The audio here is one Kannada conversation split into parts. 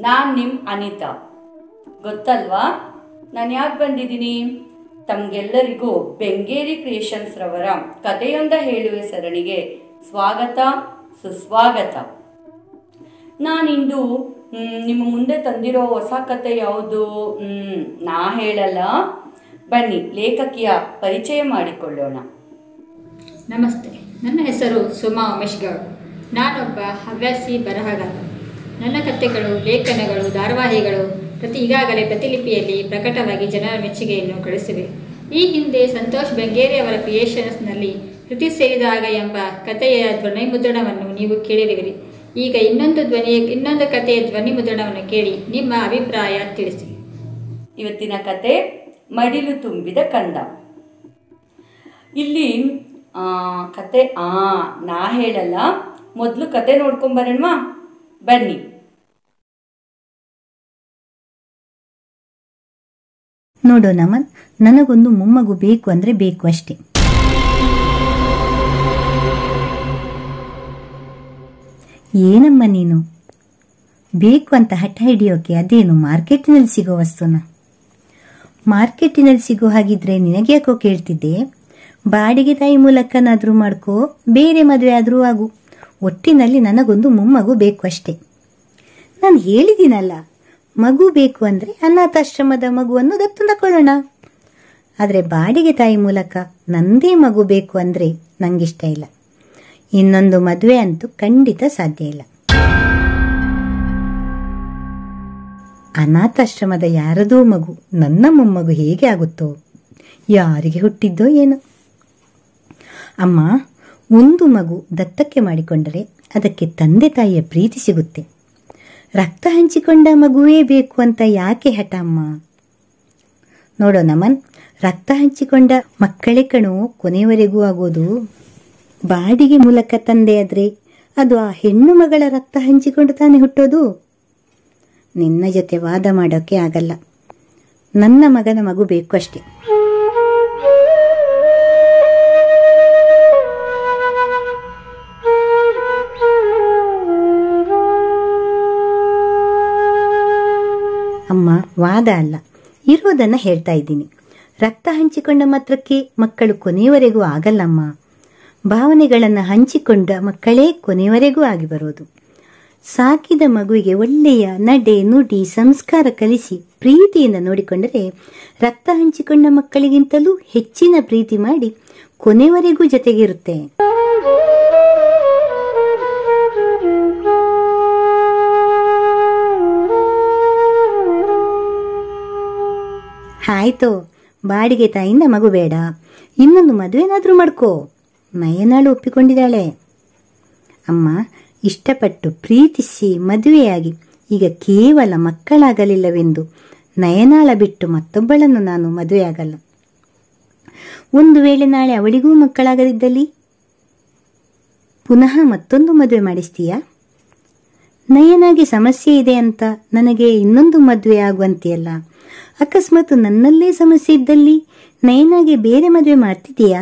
ನಾನು ನಿಮ್ಮ ಅನಿತಾ ಗೊತ್ತಲ್ವಾ ನಾನು ಯಾಕೆ ಬಂದಿದ್ದೀನಿ ತಮಗೆಲ್ಲರಿಗೂ ಬೆಂಗೇರಿ ಕ್ರಿಯೇಷನ್ಸ್ ರವರ ಕಥೆಯೊಂದ ಹೇಳುವೆ ಸರಣಿಗೆ ಸ್ವಾಗತ ಸುಸ್ವಾಗತ ನಾನಿಂದು ಮ್, ನಿಮ್ಮ ಮುಂದೆ ತಂದಿರೋ ಹೊಸ ಕತೆ ಯಾವುದು ಮ್, ನಾ ಹೇಳಲ್ಲ ಬನ್ನಿ ಲೇಖಕಿಯ ಪರಿಚಯ ಮಾಡಿಕೊಳ್ಳೋಣ ನಮಸ್ತೆ ನನ್ನ ಹೆಸರು ಸುಮಾ ಉಮೇಶ್ ಗೌಡ್ ನಾನೊಬ್ಬ ಹವ್ಯಾಸಿ ಬರಹಗಾರ ನನ್ನ ಕಥೆಗಳು ಲೇಖನಗಳು ಧಾರಾವಾಹಿಗಳು ಪ್ರತಿ ಈಗಾಗಲೇ ಪ್ರತಿಲಿಪಿಯಲ್ಲಿ ಪ್ರಕಟವಾಗಿ ಜನರ ಮೆಚ್ಚುಗೆಯನ್ನು ಗಳಿಸಿವೆ ಈ ಹಿಂದೆ ಸಂತೋಷ್ ಬೆಂಗೇರಿ ಅವರ ಕ್ರಿಯೇಷನ್ಸ್ನಲ್ಲಿ ಕೃತಿ ಸೇರಿದಾಗ ಎಂಬ ಕಥೆಯ ಧ್ವನಿ ಮುದ್ರಣವನ್ನು ನೀವು ಕೇಳಿರುವಿರಿ ಈಗ ಇನ್ನೊಂದು ಧ್ವನಿಯ ಇನ್ನೊಂದು ಕಥೆಯ ಧ್ವನಿ ಮುದ್ರಣವನ್ನು ಕೇಳಿ ನಿಮ್ಮ ಅಭಿಪ್ರಾಯ ತಿಳಿಸಿ ಇವತ್ತಿನ ಕತೆ ಮಡಿಲು ತುಂಬಿದ ಕಂದ ಇಲ್ಲಿ ಆ, ಕತೆ ಆ ನಾ ಹೇಳಲ್ಲ ಮೊದಲು ಕತೆ ನೋಡ್ಕೊಂಬರೋಣವಾ ಬನ್ನಿ ನೋಡು ನಮನ್ ನನಗೊಂದು ಮೊಮ್ಮಗು ಬೇಕು ಅಂದ್ರೆ ಬೇಕು ಅಷ್ಟೇ ಏನಮ್ಮ ನೀನು ಬೇಕು ಅಂತ ಹಠ ಹಿಡಿಯೋಕೆ ಅದೇನು ಮಾರ್ಕೆಟಿನಲ್ಲಿ ಸಿಗೋ ವಸ್ತುನ ಮಾರ್ಕೆಟಿನಲ್ಲಿ ಸಿಗೋ ಹಾಗಿದ್ರೆ ನಿನಗೆ ಯಾಕೋ ಕೇಳ್ತಿದ್ದೆ ಬಾಡಿಗೆ ತಾಯಿ ಮೂಲಕನಾದ್ರೂ ಮಾಡ್ಕೋ ಬೇರೆ ಮದುವೆ ಆದ್ರೂ ಆಗು ಒಟ್ಟಿನಲ್ಲಿ ನನಗೊಂದು ಮೊಮ್ಮಗು ಬೇಕು ಅಷ್ಟೇ ನಾನು ಹೇಳಿದ್ದೀನಲ್ಲ ಮಗು ಬೇಕು ಅಂದ್ರೆ ಅನಾಥಾಶ್ರಮದ ಮಗುವನ್ನು ದತ್ತು ತಕೊಳ್ಳೋಣ ಆದರೆ ಬಾಡಿಗೆ ತಾಯಿ ಮೂಲಕ ನಂದೇ ಮಗು ಬೇಕು ಅಂದ್ರೆ ನಂಗಿಷ್ಟ ಇಲ್ಲ ಇನ್ನೊಂದು ಮದುವೆ ಅಂತೂ ಖಂಡಿತ ಸಾಧ್ಯ ಇಲ್ಲ ಅನಾಥಾಶ್ರಮದ ಯಾರದೋ ಮಗು ನನ್ನ ಮೊಮ್ಮಗು ಹೇಗೆ ಆಗುತ್ತೋ ಯಾರಿಗೆ ಹುಟ್ಟಿದ್ದೋ ಏನೋ ಅಮ್ಮ ಒಂದು ಮಗು ದತ್ತಕ್ಕೆ ಮಾಡಿಕೊಂಡರೆ ಅದಕ್ಕೆ ತಂದೆ ತಾಯಿಯ ಪ್ರೀತಿ ಸಿಗುತ್ತೆ ರಕ್ತ ಹಂಚಿಕೊಂಡ ಮಗುವೇ ಬೇಕು ಅಂತ ಯಾಕೆ ಹಠ ಅಮ್ಮ ನೋಡೋ ನಮನ್ ರಕ್ತ ಹಂಚಿಕೊಂಡ ಮಕ್ಕಳೇ ಕಣೋ ಕೊನೆಯವರೆಗೂ ಆಗೋದು ಬಾಡಿಗೆ ಮೂಲಕ ತಂದೆ ಆದ್ರೆ ಅದು ಆ ಹೆಣ್ಣು ಮಗಳ ರಕ್ತ ಹಂಚಿಕೊಂಡು ತಾನೇ ಹುಟ್ಟೋದು ನಿನ್ನ ಜೊತೆ ವಾದ ಮಾಡೋಕೆ ಆಗಲ್ಲ ನನ್ನ ಮಗನ ಮಗು ಬೇಕು ಅಷ್ಟೇ ಅಮ್ಮ ವಾದ ಅಲ್ಲ ಇರೋದನ್ನ ಹೇಳ್ತಾ ಇದ್ದೀನಿ ರಕ್ತ ಹಂಚಿಕೊಂಡ ಮಾತ್ರಕ್ಕೆ ಮಕ್ಕಳು ಕೊನೆಯವರೆಗೂ ಆಗಲ್ಲಮ್ಮ ಭಾವನೆಗಳನ್ನು ಹಂಚಿಕೊಂಡ ಮಕ್ಕಳೇ ಕೊನೆಯವರೆಗೂ ಆಗಿ ಬರೋದು ಸಾಕಿದ ಮಗುವಿಗೆ ಒಳ್ಳೆಯ ನಡೆ ನುಡಿ ಸಂಸ್ಕಾರ ಕಲಿಸಿ ಪ್ರೀತಿಯಿಂದ ನೋಡಿಕೊಂಡರೆ ರಕ್ತ ಹಂಚಿಕೊಂಡ ಮಕ್ಕಳಿಗಿಂತಲೂ ಹೆಚ್ಚಿನ ಪ್ರೀತಿ ಮಾಡಿ ಕೊನೆವರೆಗೂ ಜೊತೆಗಿರುತ್ತೆ ಆಯ್ತು ಬಾಡಿಗೆ ತಾಯಿಯಿಂದ ಮಗು ಬೇಡ ಇನ್ನೊಂದು ಮದುವೆನಾದ್ರೂ ಮಾಡ್ಕೋ ನಯನಾಳು ಒಪ್ಪಿಕೊಂಡಿದ್ದಾಳೆ ಅಮ್ಮ ಇಷ್ಟಪಟ್ಟು ಪ್ರೀತಿಸಿ ಮದುವೆಯಾಗಿ ಈಗ ಕೇವಲ ಮಕ್ಕಳಾಗಲಿಲ್ಲವೆಂದು ನಯನಾಳ ಬಿಟ್ಟು ಮತ್ತೊಬ್ಬಳನ್ನು ನಾನು ಮದುವೆಯಾಗಲ್ಲ ಒಂದು ವೇಳೆ ನಾಳೆ ಅವಳಿಗೂ ಮಕ್ಕಳಾಗದಿದ್ದಲ್ಲಿ ಪುನಃ ಮತ್ತೊಂದು ಮದುವೆ ಮಾಡಿಸ್ತೀಯಾ ನಯನಾಗೆ ಸಮಸ್ಯೆ ಇದೆ ಅಂತ ನನಗೆ ಇನ್ನೊಂದು ಮದುವೆ ಆಗುವಂತೆಯಲ್ಲ ಅಕಸ್ಮಾತ್ ನನ್ನಲ್ಲೇ ಸಮಸ್ಯೆ ಇದ್ದಲ್ಲಿ ನಯನಾಗೆ ಬೇರೆ ಮದುವೆ ಮಾಡ್ತಿದೀಯಾ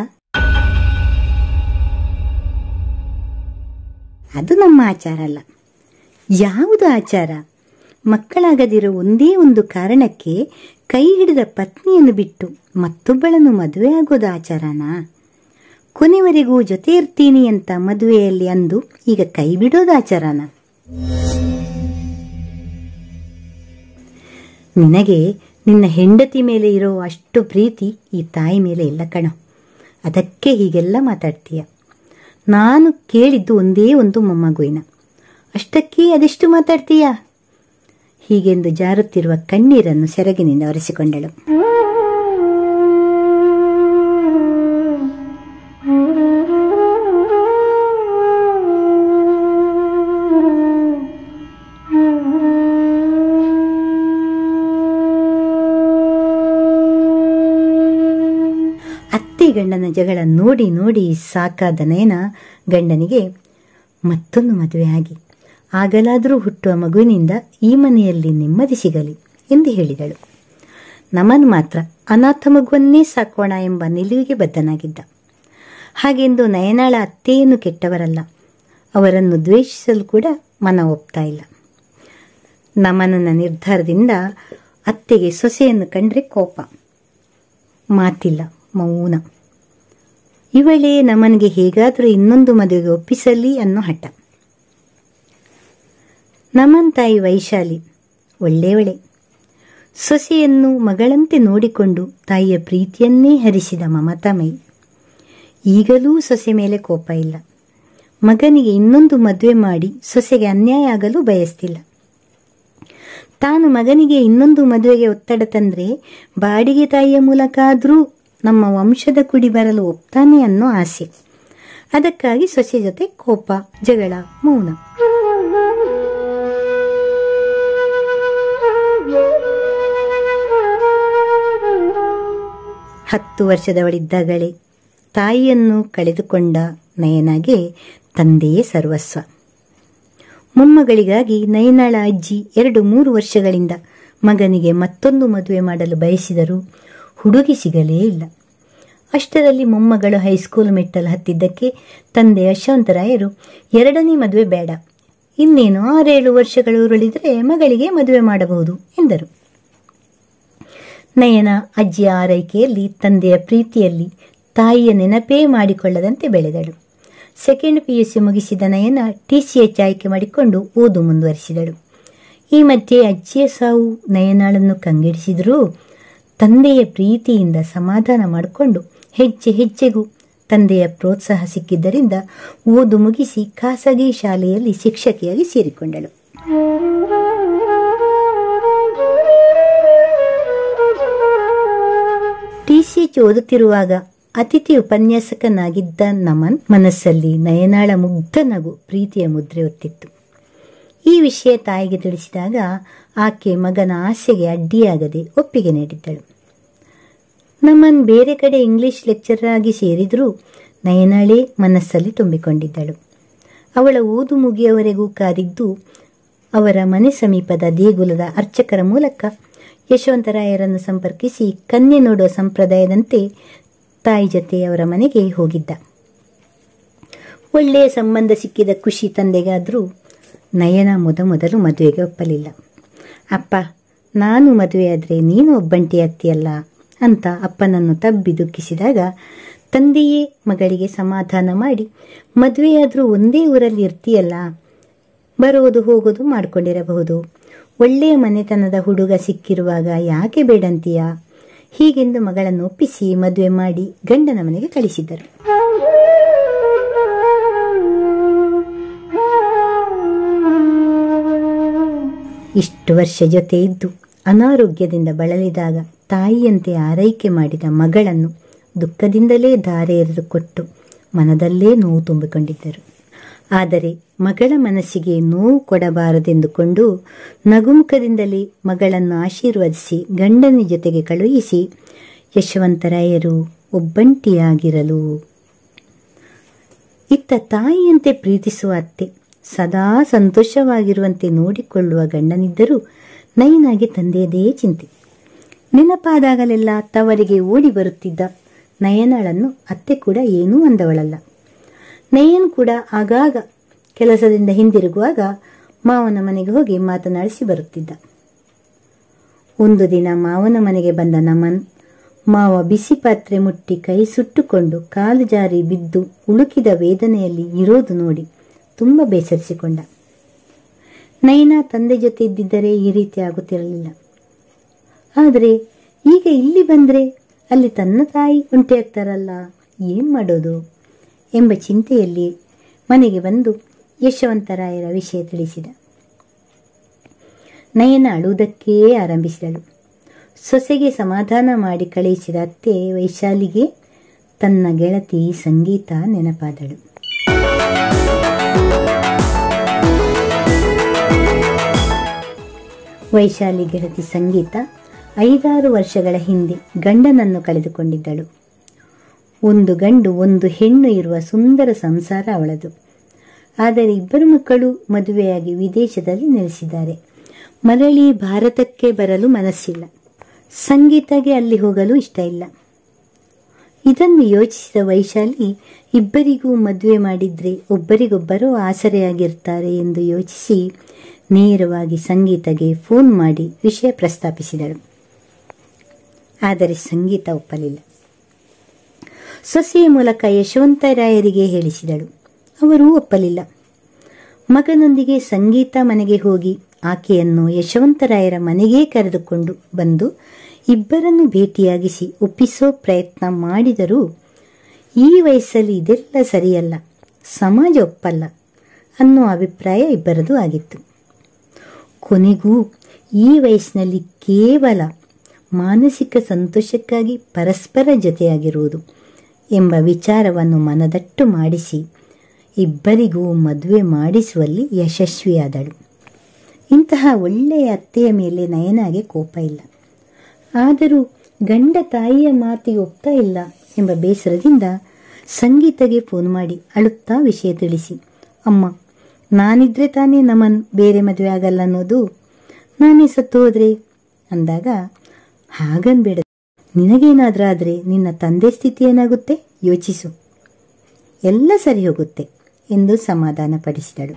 ಅದು ನಮ್ಮ ಆಚಾರ ಅಲ್ಲ ಯಾವುದು ಆಚಾರ ಮಕ್ಕಳಾಗದಿರೋ ಒಂದೇ ಒಂದು ಕಾರಣಕ್ಕೆ ಕೈ ಹಿಡಿದ ಪತ್ನಿಯನ್ನು ಬಿಟ್ಟು ಮತ್ತೊಬ್ಬಳನ್ನು ಮದುವೆ ಆಗೋದು ಆಚಾರನಾ ಕೊನೆವರೆಗೂ ಜೊತೆ ಇರ್ತೀನಿ ಅಂತ ಮದುವೆಯಲ್ಲಿ ಅಂದು ಈಗ ಕೈ ಬಿಡೋದು ಆಚಾರನ ನಿನಗೆ ನಿನ್ನ ಹೆಂಡತಿ ಮೇಲೆ ಇರೋ ಅಷ್ಟು ಪ್ರೀತಿ ಈ ತಾಯಿ ಮೇಲೆ ಇಲ್ಲ ಕಣೋ ಅದಕ್ಕೆ ಹೀಗೆಲ್ಲ ಮಾತಾಡ್ತೀಯ ನಾನು ಕೇಳಿದ್ದು ಒಂದೇ ಒಂದು ಮೊಮ್ಮಗುವಿನ ಅಷ್ಟಕ್ಕೆ ಅದೆಷ್ಟು ಮಾತಾಡ್ತೀಯ ಹೀಗೆಂದು ಜಾರುತ್ತಿರುವ ಕಣ್ಣೀರನ್ನು ಸೆರಗಿನಿಂದ ಒರೆಸಿಕೊಂಡಳು ಅತ್ತೆ ಗಂಡನ ಜಗಳ ನೋಡಿ ನೋಡಿ ಸಾಕಾದ ನಯನ ಗಂಡನಿಗೆ ಮತ್ತೊಂದು ಮದುವೆ ಆಗಿ ಆಗಲಾದರೂ ಹುಟ್ಟುವ ಮಗುವಿನಿಂದ ಈ ಮನೆಯಲ್ಲಿ ನೆಮ್ಮದಿ ಸಿಗಲಿ ಎಂದು ಹೇಳಿದಳು ನಮನ್ ಮಾತ್ರ ಅನಾಥ ಮಗುವನ್ನೇ ಸಾಕೋಣ ಎಂಬ ನಿಲುವಿಗೆ ಬದ್ಧನಾಗಿದ್ದ ಹಾಗೆಂದು ನಯನಾಳ ಅತ್ತೆಯನ್ನು ಕೆಟ್ಟವರಲ್ಲ ಅವರನ್ನು ದ್ವೇಷಿಸಲು ಕೂಡ ಮನ ಒಪ್ತಾ ಇಲ್ಲ ನಮನನ ನಿರ್ಧಾರದಿಂದ ಅತ್ತೆಗೆ ಸೊಸೆಯನ್ನು ಕಂಡ್ರೆ ಕೋಪ ಮಾತಿಲ್ಲ ಮೌನ ಇವಳೇ ನಮನಿಗೆ ಹೇಗಾದರೂ ಇನ್ನೊಂದು ಮದುವೆಗೆ ಒಪ್ಪಿಸಲಿ ಅನ್ನೋ ಹಠ ನಮನ್ ತಾಯಿ ವೈಶಾಲಿ ಒಳ್ಳೆಯವಳೆ ಸೊಸೆಯನ್ನು ಮಗಳಂತೆ ನೋಡಿಕೊಂಡು ತಾಯಿಯ ಪ್ರೀತಿಯನ್ನೇ ಹರಿಸಿದ ಮಮತಾಮಯಿ ಈಗಲೂ ಸೊಸೆ ಮೇಲೆ ಕೋಪ ಇಲ್ಲ ಮಗನಿಗೆ ಇನ್ನೊಂದು ಮದುವೆ ಮಾಡಿ ಸೊಸೆಗೆ ಅನ್ಯಾಯ ಆಗಲು ಬಯಸ್ತಿಲ್ಲ ತಾನು ಮಗನಿಗೆ ಇನ್ನೊಂದು ಮದುವೆಗೆ ಒತ್ತಡ ತಂದ್ರೆ ಬಾಡಿಗೆ ತಾಯಿಯ ಮೂಲಕ ಆದರೂ ನಮ್ಮ ವಂಶದ ಕುಡಿ ಬರಲು ಒಪ್ತಾನೆ ಅನ್ನೋ ಆಸೆ ಅದಕ್ಕಾಗಿ ಸೊಸೆ ಜೊತೆ ಕೋಪ ಜಗಳ ಮೌನ ಹತ್ತು ವರ್ಷದವಳಿದ್ದಾಗಲೇ ತಾಯಿಯನ್ನು ಕಳೆದುಕೊಂಡ ನಯನಾಗೆ ತಂದೆಯೇ ಸರ್ವಸ್ವ ಮೊಮ್ಮಗಳಿಗಾಗಿ ನಯನಾಳ ಅಜ್ಜಿ ಎರಡು ಮೂರು ವರ್ಷಗಳಿಂದ ಮಗನಿಗೆ ಮತ್ತೊಂದು ಮದುವೆ ಮಾಡಲು ಬಯಸಿದರೂ ಹುಡುಗಿ ಸಿಗಲೇ ಇಲ್ಲ ಅಷ್ಟರಲ್ಲಿ ಮೊಮ್ಮಗಳು ಹೈಸ್ಕೂಲ್ ಮೆಟ್ಟಲು ಹತ್ತಿದ್ದಕ್ಕೆ ತಂದೆ ಯಶವಂತರಾಯರು ಎರಡನೇ ಮದುವೆ ಬೇಡ ಇನ್ನೇನು ಆರೇಳು ವರ್ಷಗಳು ಉರುಳಿದರೆ ಮಗಳಿಗೆ ಮದುವೆ ಮಾಡಬಹುದು ಎಂದರು ನಯನ ಅಜ್ಜಿಯ ಆರೈಕೆಯಲ್ಲಿ ತಂದೆಯ ಪ್ರೀತಿಯಲ್ಲಿ ತಾಯಿಯ ನೆನಪೇ ಮಾಡಿಕೊಳ್ಳದಂತೆ ಬೆಳೆದಳು ಸೆಕೆಂಡ್ ಪಿ ಯು ಸಿ ಮುಗಿಸಿದ ನಯನ ಟಿ ಸಿ ಎಚ್ ಆಯ್ಕೆ ಮಾಡಿಕೊಂಡು ಓದು ಮುಂದುವರಿಸಿದಳು ಈ ಮಧ್ಯೆ ಅಜ್ಜಿಯ ಸಾವು ನಯನಾಳನ್ನು ಕಂಗೆಡಿಸಿದರೂ ತಂದೆಯ ಪ್ರೀತಿಯಿಂದ ಸಮಾಧಾನ ಮಾಡಿಕೊಂಡು ಹೆಜ್ಜೆ ಹೆಜ್ಜೆಗೂ ತಂದೆಯ ಪ್ರೋತ್ಸಾಹ ಸಿಕ್ಕಿದ್ದರಿಂದ ಓದು ಮುಗಿಸಿ ಖಾಸಗಿ ಶಾಲೆಯಲ್ಲಿ ಶಿಕ್ಷಕಿಯಾಗಿ ಸೇರಿಕೊಂಡಳು ಟಿ ಸಿ ಎಚ್ ಓದುತ್ತಿರುವಾಗ ಅತಿಥಿ ಉಪನ್ಯಾಸಕನಾಗಿದ್ದ ನಮನ್ ಮನಸ್ಸಲ್ಲಿ ನಯನಾಳ ಮುಗ್ಧ ನಗು ಪ್ರೀತಿಯ ಮುದ್ರೆ ಒತ್ತಿತ್ತು ಈ ವಿಷಯ ತಾಯಿಗೆ ತಿಳಿಸಿದಾಗ ಆಕೆ ಮಗನ ಆಸೆಗೆ ಅಡ್ಡಿಯಾಗದೆ ಒಪ್ಪಿಗೆ ನೀಡಿದ್ದಳು ನಮನ್ ಬೇರೆ ಕಡೆ ಇಂಗ್ಲಿಷ್ ಲೆಕ್ಚರರ್ ಆಗಿ ಸೇರಿದರೂ ನಯನಾಳೇ ಮನಸ್ಸಲ್ಲಿ ತುಂಬಿಕೊಂಡಿದ್ದಳು ಅವಳ ಓದು ಮುಗಿಯವರೆಗೂ ಕಾದಿದ್ದು ಅವರ ಮನೆ ಸಮೀಪದ ದೇಗುಲದ ಅರ್ಚಕರ ಮೂಲಕ ಯಶವಂತರಾಯರನ್ನು ಸಂಪರ್ಕಿಸಿ ಕನ್ಯೆ ನೋಡುವ ಸಂಪ್ರದಾಯದಂತೆ ತಾಯಿ ಜೊತೆ ಅವರ ಮನೆಗೆ ಹೋಗಿದ್ದ ಒಳ್ಳೆಯ ಸಂಬಂಧ ಸಿಕ್ಕಿದ ಖುಷಿ ತಂದೆಗಾದರೂ ನಯನ ಮೊದಮೊದಲು ಮದುವೆಗೆ ಒಪ್ಪಲಿಲ್ಲ ಅಪ್ಪ ನಾನು ಮದುವೆಯಾದರೆ ನೀನು ಒಬ್ಬಂಟಿಯಾಗ್ತೀಯಲ್ಲ ಅಂತ ಅಪ್ಪನನ್ನು ತಬ್ಬಿ ದುಃಖಿಸಿದಾಗ ತಂದೆಯೇ ಮಗಳಿಗೆ ಸಮಾಧಾನ ಮಾಡಿ ಮದುವೆಯಾದರೂ ಒಂದೇ ಊರಲ್ಲಿ ಇರ್ತೀಯಲ್ಲ ಬರೋದು ಹೋಗೋದು ಮಾಡ್ಕೊಂಡಿರಬಹುದು ಒಳ್ಳೆಯ ಮನೆತನದ ಹುಡುಗ ಸಿಕ್ಕಿರುವಾಗ ಯಾಕೆ ಬೇಡಂತೀಯ ಹೀಗೆಂದು ಮಗಳನ್ನು ಒಪ್ಪಿಸಿ ಮದುವೆ ಮಾಡಿ ಗಂಡನ ಮನೆಗೆ ಕಳಿಸಿದ್ದರು ಇಷ್ಟು ವರ್ಷ ಜೊತೆ ಇದ್ದು ಅನಾರೋಗ್ಯದಿಂದ ಬಳಲಿದಾಗ ತಾಯಿಯಂತೆ ಆರೈಕೆ ಮಾಡಿದ ಮಗಳನ್ನು ದುಃಖದಿಂದಲೇ ಧಾರೆ ಎರೆದು ಕೊಟ್ಟು ಮನದಲ್ಲೇ ನೋವು ತುಂಬಿಕೊಂಡಿದ್ದರು ಆದರೆ ಮಗಳ ಮನಸ್ಸಿಗೆ ನೋವು ಕೊಡಬಾರದೆಂದುಕೊಂಡು ನಗುಮುಖದಿಂದಲೇ ಮಗಳನ್ನು ಆಶೀರ್ವದಿಸಿ ಗಂಡನ ಜೊತೆಗೆ ಕಳುಹಿಸಿ ಯಶವಂತರಾಯರು ಒಬ್ಬಂಟಿಯಾಗಿರಲು ಇತ್ತ ತಾಯಿಯಂತೆ ಪ್ರೀತಿಸುವ ಅತ್ತೆ ಸದಾ ಸಂತೋಷವಾಗಿರುವಂತೆ ನೋಡಿಕೊಳ್ಳುವ ಗಂಡನಿದ್ದರೂ ನಯನಾಗೆ ತಂದೆಯದೇ ಚಿಂತೆ ನೆನಪಾದಾಗಲೆಲ್ಲ ತವರಿಗೆ ಓಡಿ ಬರುತ್ತಿದ್ದ ನಯನಳನ್ನು ಅತ್ತೆ ಕೂಡ ಏನೂ ಅಂದವಳಲ್ಲ ನಯನ್ ಕೂಡ ಆಗಾಗ ಕೆಲಸದಿಂದ ಹಿಂದಿರುಗುವಾಗ ಮಾವನ ಮನೆಗೆ ಹೋಗಿ ಮಾತನಾಡಿಸಿ ಬರುತ್ತಿದ್ದ ಒಂದು ದಿನ ಮಾವನ ಮನೆಗೆ ಬಂದ ನಮನ್ ಮಾವ ಬಿಸಿ ಪಾತ್ರೆ ಮುಟ್ಟಿ ಕೈ ಸುಟ್ಟುಕೊಂಡು ಕಾಲು ಜಾರಿ ಬಿದ್ದು ಉಳುಕಿದ ವೇದನೆಯಲ್ಲಿ ಇರೋದು ನೋಡಿ ತುಂಬ ಬೇಸರಿಸಿಕೊಂಡ ನೈನಾ ತಂದೆ ಜೊತೆ ಇದ್ದಿದ್ದರೆ ಈ ರೀತಿ ಆಗುತ್ತಿರಲಿಲ್ಲ ಆದರೆ ಈಗ ಇಲ್ಲಿ ಬಂದರೆ ಅಲ್ಲಿ ತನ್ನ ತಾಯಿ ಉಂಟಾಗ್ತಾರಲ್ಲ ಏನು ಮಾಡೋದು ಎಂಬ ಚಿಂತೆಯಲ್ಲಿ ಮನೆಗೆ ಬಂದು ಯಶವಂತರಾಯರ ವಿಷಯ ತಿಳಿಸಿದ ನಯನ ಅಳುವುದಕ್ಕೇ ಆರಂಭಿಸಿದಳು ಸೊಸೆಗೆ ಸಮಾಧಾನ ಮಾಡಿ ಕಳುಹಿಸಿದ ಅತ್ತೆ ವೈಶಾಲಿಗೆ ತನ್ನ ಗೆಳತಿ ಸಂಗೀತ ನೆನಪಾದಳು ವೈಶಾಲಿ ಗೆಳತಿ ಸಂಗೀತ ಐದಾರು ವರ್ಷಗಳ ಹಿಂದೆ ಗಂಡನನ್ನು ಕಳೆದುಕೊಂಡಿದ್ದಳು ಒಂದು ಗಂಡು ಒಂದು ಹೆಣ್ಣು ಇರುವ ಸುಂದರ ಸಂಸಾರ ಅವಳದು ಆದರೆ ಇಬ್ಬರು ಮಕ್ಕಳು ಮದುವೆಯಾಗಿ ವಿದೇಶದಲ್ಲಿ ನೆಲೆಸಿದ್ದಾರೆ ಮರಳಿ ಭಾರತಕ್ಕೆ ಬರಲು ಮನಸ್ಸಿಲ್ಲ ಸಂಗೀತಗೆ ಅಲ್ಲಿ ಹೋಗಲು ಇಷ್ಟ ಇಲ್ಲ ಇದನ್ನು ಯೋಚಿಸಿದ ವೈಶಾಲಿ ಇಬ್ಬರಿಗೂ ಮದುವೆ ಮಾಡಿದ್ರೆ ಒಬ್ಬರಿಗೊಬ್ಬರು ಆಸರೆಯಾಗಿರ್ತಾರೆ ಎಂದು ಯೋಚಿಸಿ ನೇರವಾಗಿ ಸಂಗೀತಗೆ ಫೋನ್ ಮಾಡಿ ವಿಷಯ ಪ್ರಸ್ತಾಪಿಸಿದಳು ಆದರೆ ಸಂಗೀತ ಒಪ್ಪಲಿಲ್ಲ ಸೊಸೆಯ ಮೂಲಕ ಯಶವಂತರಾಯರಿಗೆ ಹೇಳಿಸಿದಳು ಅವರೂ ಒಪ್ಪಲಿಲ್ಲ ಮಗನೊಂದಿಗೆ ಸಂಗೀತ ಮನೆಗೆ ಹೋಗಿ ಆಕೆಯನ್ನು ಯಶವಂತರಾಯರ ಮನೆಗೇ ಕರೆದುಕೊಂಡು ಬಂದು ಇಬ್ಬರನ್ನು ಭೇಟಿಯಾಗಿಸಿ ಒಪ್ಪಿಸೋ ಪ್ರಯತ್ನ ಮಾಡಿದರೂ ಈ ವಯಸ್ಸಲ್ಲಿ ಇದೆಲ್ಲ ಸರಿಯಲ್ಲ ಸಮಾಜ ಒಪ್ಪಲ್ಲ ಅನ್ನೋ ಅಭಿಪ್ರಾಯ ಇಬ್ಬರದು ಆಗಿತ್ತು ಕೊನೆಗೂ ಈ ವಯಸ್ಸಿನಲ್ಲಿ ಕೇವಲ ಮಾನಸಿಕ ಸಂತೋಷಕ್ಕಾಗಿ ಪರಸ್ಪರ ಜೊತೆಯಾಗಿರುವುದು ಎಂಬ ವಿಚಾರವನ್ನು ಮನದಟ್ಟು ಮಾಡಿಸಿ ಇಬ್ಬರಿಗೂ ಮದುವೆ ಮಾಡಿಸುವಲ್ಲಿ ಯಶಸ್ವಿಯಾದಳು ಇಂತಹ ಒಳ್ಳೆಯ ಅತ್ತೆಯ ಮೇಲೆ ನಯನಾಗೆ ಕೋಪ ಇಲ್ಲ ಆದರೂ ಗಂಡ ತಾಯಿಯ ಮಾತಿಗೆ ಒಪ್ತಾ ಇಲ್ಲ ಎಂಬ ಬೇಸರದಿಂದ ಸಂಗೀತಗೆ ಫೋನ್ ಮಾಡಿ ಅಳುತ್ತಾ ವಿಷಯ ತಿಳಿಸಿ ಅಮ್ಮ ನಾನಿದ್ರೆ ತಾನೇ ನಮನ್ ಬೇರೆ ಮದುವೆ ಆಗಲ್ಲ ಅನ್ನೋದು ನಾನೇ ಸತ್ತು ಹೋದ್ರೆ ಅಂದಾಗ ಹಾಗನ್ಬೇಡ ನಿನಗೇನಾದ್ರಾದ್ರೆ ನಿನ್ನ ತಂದೆ ಸ್ಥಿತಿ ಏನಾಗುತ್ತೆ ಯೋಚಿಸು ಎಲ್ಲ ಸರಿ ಹೋಗುತ್ತೆ ಎಂದು ಸಮಾಧಾನ ಪಡಿಸಿದಳು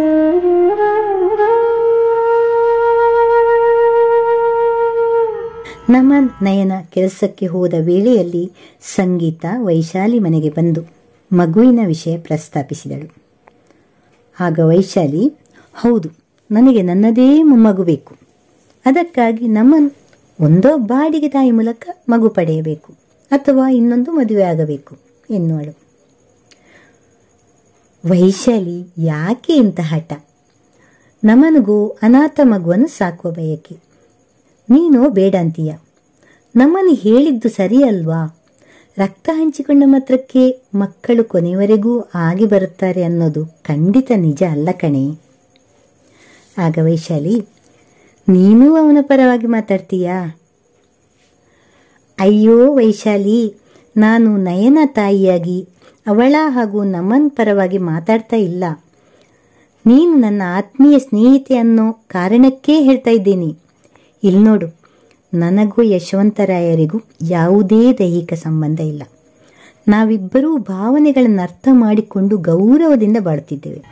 ನಮನ್ ನಯನ ಕೆಲಸಕ್ಕೆ ಹೋದ ವೇಳೆಯಲ್ಲಿ ಸಂಗೀತ ವೈಶಾಲಿ ಮನೆಗೆ ಬಂದು ಮಗುವಿನ ವಿಷಯ ಪ್ರಸ್ತಾಪಿಸಿದಳು ಆಗ ವೈಶಾಲಿ ಹೌದು ನನಗೆ ನನ್ನದೇ ಮೊಮ್ಮಗು ಬೇಕು ಅದಕ್ಕಾಗಿ ನಮ್ಮನ್ ಒಂದೋ ಬಾಡಿಗೆ ತಾಯಿ ಮೂಲಕ ಮಗು ಪಡೆಯಬೇಕು ಅಥವಾ ಇನ್ನೊಂದು ಮದುವೆ ಆಗಬೇಕು ಎನ್ನುವಳು ವೈಶಾಲಿ ಯಾಕೆ ಇಂಥ ಹಠ ನಮನಿಗೂ ಅನಾಥ ಮಗುವನ್ನು ಸಾಕುವ ಬಯಕೆ ನೀನು ಬೇಡ ಅಂತೀಯ ನಮ್ಮನ್ನು ಹೇಳಿದ್ದು ಸರಿ ಅಲ್ವಾ ರಕ್ತ ಹಂಚಿಕೊಂಡ ಮಾತ್ರಕ್ಕೆ ಮಕ್ಕಳು ಕೊನೆಯವರೆಗೂ ಆಗಿ ಬರುತ್ತಾರೆ ಅನ್ನೋದು ಖಂಡಿತ ನಿಜ ಅಲ್ಲ ಕಣೆ ಆಗ ವೈಶಾಲಿ ನೀನೂ ಅವನ ಪರವಾಗಿ ಮಾತಾಡ್ತೀಯಾ ಅಯ್ಯೋ ವೈಶಾಲಿ ನಾನು ನಯನ ತಾಯಿಯಾಗಿ ಅವಳ ಹಾಗೂ ನಮನ್ ಪರವಾಗಿ ಮಾತಾಡ್ತಾ ಇಲ್ಲ ನೀನು ನನ್ನ ಆತ್ಮೀಯ ಸ್ನೇಹಿತೆ ಅನ್ನೋ ಕಾರಣಕ್ಕೇ ಹೇಳ್ತಾ ಇದ್ದೀನಿ ಇಲ್ಲಿ ನೋಡು ನನಗೂ ಯಶವಂತರಾಯರಿಗೂ ಯಾವುದೇ ದೈಹಿಕ ಸಂಬಂಧ ಇಲ್ಲ ನಾವಿಬ್ಬರೂ ಭಾವನೆಗಳನ್ನು ಅರ್ಥ ಮಾಡಿಕೊಂಡು ಗೌರವದಿಂದ ಬಾಳುತ್ತಿದ್ದೇವೆ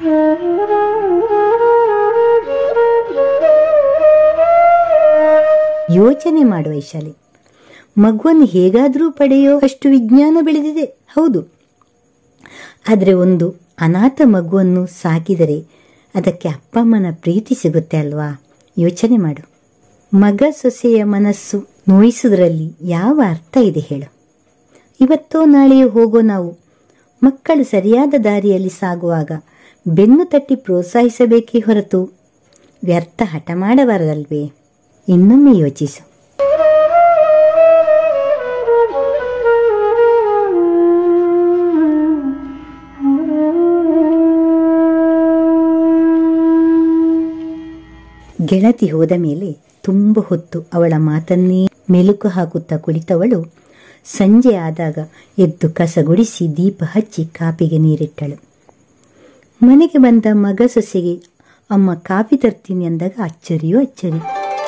ಯೋಚನೆ ಮಾಡು ವೈಶಾಲಿ ಮಗುವನ್ನು ಹೇಗಾದರೂ ಪಡೆಯೋ ಅಷ್ಟು ವಿಜ್ಞಾನ ಬೆಳೆದಿದೆ ಹೌದು ಆದರೆ ಒಂದು ಅನಾಥ ಮಗುವನ್ನು ಸಾಕಿದರೆ ಅದಕ್ಕೆ ಅಪ್ಪ ಅಮ್ಮನ ಪ್ರೀತಿ ಸಿಗುತ್ತೆ ಅಲ್ವಾ ಯೋಚನೆ ಮಾಡು ಮಗ ಸೊಸೆಯ ಮನಸ್ಸು ನೋಯಿಸುವುದರಲ್ಲಿ ಯಾವ ಅರ್ಥ ಇದೆ ಹೇಳು ಇವತ್ತೋ ನಾಳೆಯೋ ಹೋಗೋ ನಾವು ಮಕ್ಕಳು ಸರಿಯಾದ ದಾರಿಯಲ್ಲಿ ಸಾಗುವಾಗ ಬೆನ್ನು ತಟ್ಟಿ ಪ್ರೋತ್ಸಾಹಿಸಬೇಕೇ ಹೊರತು ವ್ಯರ್ಥ ಹಠ ಮಾಡಬಾರದಲ್ವೇ ಇನ್ನೊಮ್ಮೆ ಯೋಚಿಸು ಗೆಳತಿ ಹೋದ ಮೇಲೆ ತುಂಬ ಹೊತ್ತು ಅವಳ ಮಾತನ್ನೇ ಮೆಲುಕು ಹಾಕುತ್ತಾ ಕುಳಿತವಳು ಸಂಜೆ ಆದಾಗ ಎದ್ದು ಕಸಗುಡಿಸಿ ದೀಪ ಹಚ್ಚಿ ಕಾಪಿಗೆ ನೀರಿಟ್ಟಳು ಮನೆಗೆ ಬಂದ ಮಗ ಸೊಸೆಗೆ ಅಮ್ಮ ಕಾಫಿ ತರ್ತೀನಿ ಅಂದಾಗ ಅಚ್ಚರಿಯೋ ಅಚ್ಚರಿ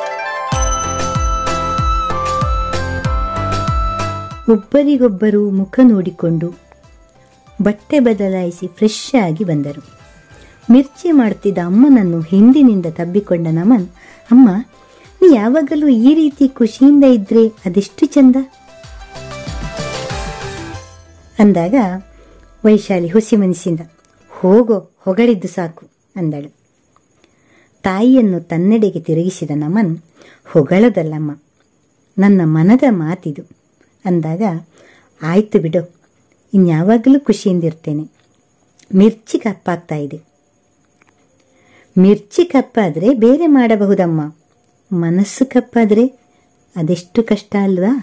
ಒಬ್ಬರಿಗೊಬ್ಬರು ಮುಖ ನೋಡಿಕೊಂಡು ಬಟ್ಟೆ ಬದಲಾಯಿಸಿ ಫ್ರೆಶ್ ಆಗಿ ಬಂದರು ಮಿರ್ಚಿ ಮಾಡ್ತಿದ್ದ ಅಮ್ಮನನ್ನು ಹಿಂದಿನಿಂದ ತಬ್ಬಿಕೊಂಡ ನಮನ್ ಅಮ್ಮ ನೀ ಯಾವಾಗಲೂ ಈ ರೀತಿ ಖುಷಿಯಿಂದ ಇದ್ರೆ ಅದೆಷ್ಟು ಚಂದ ಅಂದಾಗ ವೈಶಾಲಿ ಹುಸಿ ಮನಸ್ಸಿಂದ ಹೋಗೋ ಹೊಗಳಿದ್ದು ಸಾಕು ಅಂದಳು ತಾಯಿಯನ್ನು ತನ್ನೆಡೆಗೆ ತಿರುಗಿಸಿದ ನಮನ್ ಹೊಗಳದಲ್ಲಮ್ಮ ನನ್ನ ಮನದ ಮಾತಿದು ಅಂದಾಗ ಆಯ್ತು ಬಿಡು ಇನ್ಯಾವಾಗಲೂ ಖುಷಿಯಿಂದಿರ್ತೇನೆ ಮಿರ್ಚಿ ಕಪ್ಪಾಗ್ತಾ ಇದೆ ಮಿರ್ಚಿ ಕಪ್ಪಾದರೆ ಬೇರೆ ಮಾಡಬಹುದಮ್ಮ ಮನಸ್ಸು ಕಪ್ಪಾದರೆ ಅದೆಷ್ಟು ಕಷ್ಟ ಅಲ್ವಾ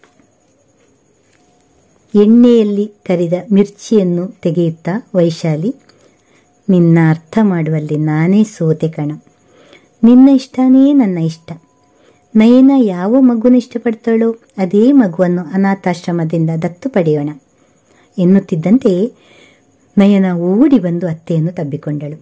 ಎಣ್ಣೆಯಲ್ಲಿ ಕರಿದ ಮಿರ್ಚಿಯನ್ನು ತೆಗೆಯುತ್ತಾ ವೈಶಾಲಿ ನಿನ್ನ ಅರ್ಥ ಮಾಡುವಲ್ಲಿ ನಾನೇ ಸೋತೆ ಕಣ ನಿನ್ನ ಇಷ್ಟನೇ ನನ್ನ ಇಷ್ಟ ನಯನ ಯಾವ ಮಗುನ ಇಷ್ಟಪಡ್ತಾಳೋ ಅದೇ ಮಗುವನ್ನು ಅನಾಥಾಶ್ರಮದಿಂದ ದತ್ತು ಪಡೆಯೋಣ ಎನ್ನುತ್ತಿದ್ದಂತೆ ನಯನ ಓಡಿ ಬಂದು ಅತ್ತೆಯನ್ನು ತಬ್ಬಿಕೊಂಡಳು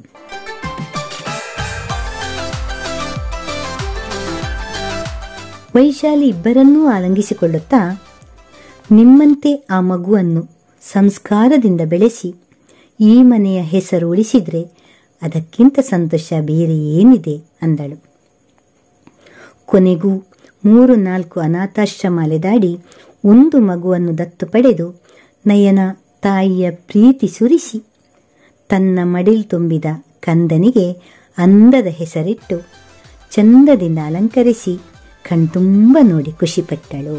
ವೈಶಾಲಿ ಇಬ್ಬರನ್ನೂ ಆಲಂಗಿಸಿಕೊಳ್ಳುತ್ತಾ ನಿಮ್ಮಂತೆ ಆ ಮಗುವನ್ನು ಸಂಸ್ಕಾರದಿಂದ ಬೆಳೆಸಿ ಈ ಮನೆಯ ಹೆಸರು ಉಳಿಸಿದ್ರೆ ಅದಕ್ಕಿಂತ ಸಂತೋಷ ಬೇರೆ ಏನಿದೆ ಅಂದಳು ಕೊನೆಗೂ ಮೂರು ನಾಲ್ಕು ಅನಾಥಾಶ್ರಮ ಅಲೆದಾಡಿ ಒಂದು ಮಗುವನ್ನು ದತ್ತು ಪಡೆದು ನಯನ ತಾಯಿಯ ಪ್ರೀತಿ ಸುರಿಸಿ ತನ್ನ ಮಡಿಲ್ ತುಂಬಿದ ಕಂದನಿಗೆ ಅಂದದ ಹೆಸರಿಟ್ಟು ಚಂದದಿಂದ ಅಲಂಕರಿಸಿ ಕಣ್ತುಂಬ ನೋಡಿ ಖುಷಿಪಟ್ಟಳು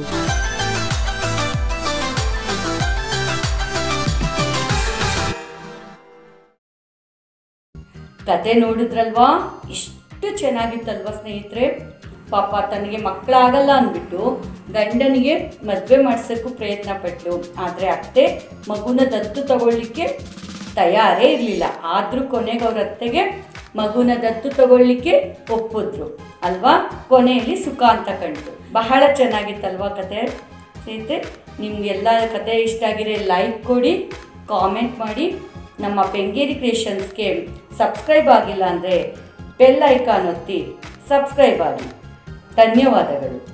ಕತೆ ನೋಡಿದ್ರಲ್ವಾ ಇಷ್ಟು ಚೆನ್ನಾಗಿತ್ತಲ್ವಾ ಸ್ನೇಹಿತರೆ ಪಾಪ ತನಗೆ ಮಕ್ಕಳಾಗಲ್ಲ ಅಂದ್ಬಿಟ್ಟು ಗಂಡನಿಗೆ ಮದುವೆ ಮಾಡಿಸೋಕ್ಕೂ ಪ್ರಯತ್ನ ಪಟ್ಲು ಆದರೆ ಅತ್ತೆ ಮಗುನ ದತ್ತು ತಗೊಳ್ಳಿಕ್ಕೆ ತಯಾರೇ ಇರಲಿಲ್ಲ ಆದರೂ ಕೊನೆಗೆ ಅವ್ರ ಅತ್ತೆಗೆ ಮಗುನ ದತ್ತು ತಗೊಳ್ಳಿಕ್ಕೆ ಒಪ್ಪಿದ್ರು ಅಲ್ವಾ ಕೊನೆಯಲ್ಲಿ ಸುಖ ಅಂತ ಕಂಡು ಬಹಳ ಚೆನ್ನಾಗಿತ್ತಲ್ವಾ ಕತೆ ಸ್ನೇಹಿತರೆ ನಿಮಗೆಲ್ಲ ಕತೆ ಇಷ್ಟ ಆಗಿದ್ರೆ ಲೈಕ್ ಕೊಡಿ ಕಾಮೆಂಟ್ ಮಾಡಿ ನಮ್ಮ ಬೆಂಗೇರಿ ಕ್ರಿಯೇಷನ್ಸ್ಗೆ ಸಬ್ಸ್ಕ್ರೈಬ್ ಆಗಿಲ್ಲ ಅಂದರೆ ಬೆಲ್ ಐಕಾನ್ ಒತ್ತಿ ಸಬ್ಸ್ಕ್ರೈಬ್ ಆಗಿ ಧನ್ಯವಾದಗಳು